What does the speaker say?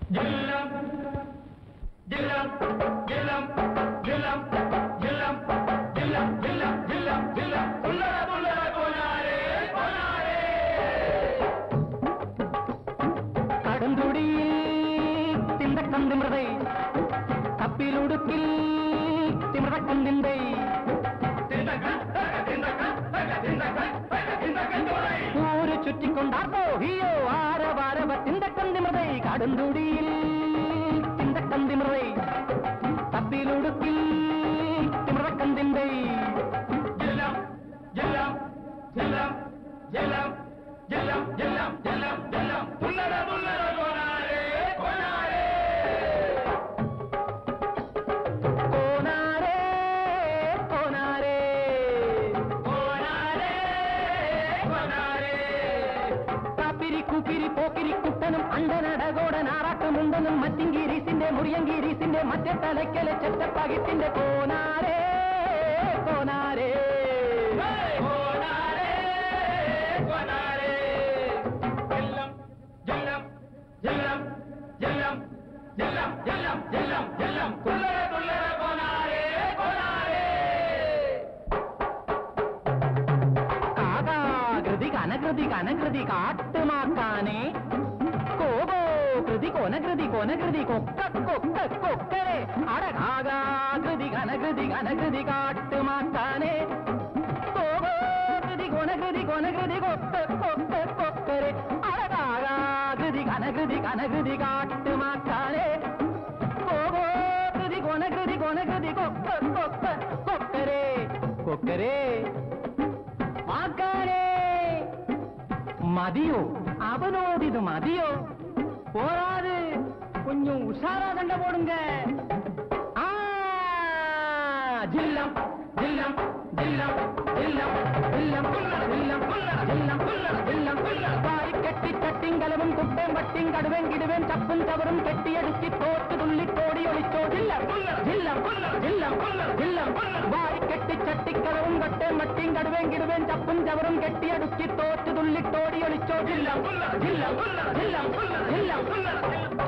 ஜில்லம் ஜில்லம் ஜில்லம் ஜில்லம் ஜில்லம் ஜில்லம் ஜில்லம் ஜில்லம் ஜில்லம் புல்லர புல்லர கோனாரே கோனாரே கடுந்துடியில் திந்த கந்திமிரதை கப்பிலுடுக்கில் திமிர கந்திந்தை திண்டக்கன் தக திண்டக்கன் தக திண்டக்கன் தக திண்டக்கன் தோலை ஊரு சுற்றி கொண்டார்த்தோ ஹியோ ஆர வாரவ திந்த கந்திமிரதை கடுந்துடியில் திந்த கந்திமிரதை கப்பிலுடுக்கில் திமிர கந்திந்தை ஜில்லம் ஜில்லம் ஜில்லம் ஜில்லம் ஜில்லம் ஜில்லம் ஜில்லம் ஜில்லம் புல்லர புல்லர கோனாரே கோனாரே கோனாரே கோனாரே கோனாரே கோனாரே കാപ്പിരി കൂപ്പിരി പോക്കിരി കുട്ടനും അണ്ടനടകോട നാറാക്ക മുണ്ടനും മറ്റിങ്കീരീസിന്റെ മുറിയങ്കീരീസിന്റെ മറ്റേ തലയ്ക്കലെ ചെറ്റപ്പകിത്തിന്റെ കോനാരേ കോനാരേ கோனாரே கோனாரே ஜில்லம் ஜில்லம் ஜில்லம் ஜில்லம் ஜில்லம் ஜில்லம் ஜில்லம் ஜில்லம் புல்லர புல்லர கோனாரே கோனாரே കാകാകൃതി കനകൃതി കനകൃതി കാട്ടുമാക്കാനെ കോകോ കൃതി കൊനകൃതി കൊനകൃതി കൊക്ക കൊക്ക കൊക്കരെ അടകാകാകൃതി കനകൃതി കനകൃതി കാട്ടുമാക്കാനെ കോകോ കൃതി കൊനകൃതി കൊനകൃതി കൊക്ക കൊക്ക കൊക്കരെ അടകാകാകൃതി കനകൃതി കനകൃതി കാട്ടുമാക്കാനെ കോകോ കൃതി കൊനകൃതി കൊനകൃതി കൊക്ക കൊക്ക കൊക്കരെ കൊക്കരെ മാക്കാനേ മതിയോ അവനോടിത് മതിയോ പോരാത് കുഞ്ഞു ഉഷാറാ കണ്ട പോടുങ്ക ആ ജില്ലം ജില്ലം ജില്ലം ജില്ലം ജില്ലം ജില്ലം ജില്ലം ജില്ലം വാരി കെട്ടി ചട്ടിങ്കലവും കുട്ടേം പട്ടിയും കടുവേം കിടുവേം ചപ്പും ചവറും കെട്ടിയടുക്കി തോറ്റ് തുള്ളി കോടി ഒളിച്ചോ ജില്ലം ജില്ലം ജില്ലം ജില്ലം വാരി കെട്ടി ചട്ടിക്കളവും കട്ടേം പട്ടിയും കടുവേം കിടുവേം ചപ്പും ചവറും കെട്ടിയടുക്കി തോറ്റ് തുള്ളി കോടി ഒളിച്ചോ ജില്ലം ജില്ലം ജില്ലം ജില്ലം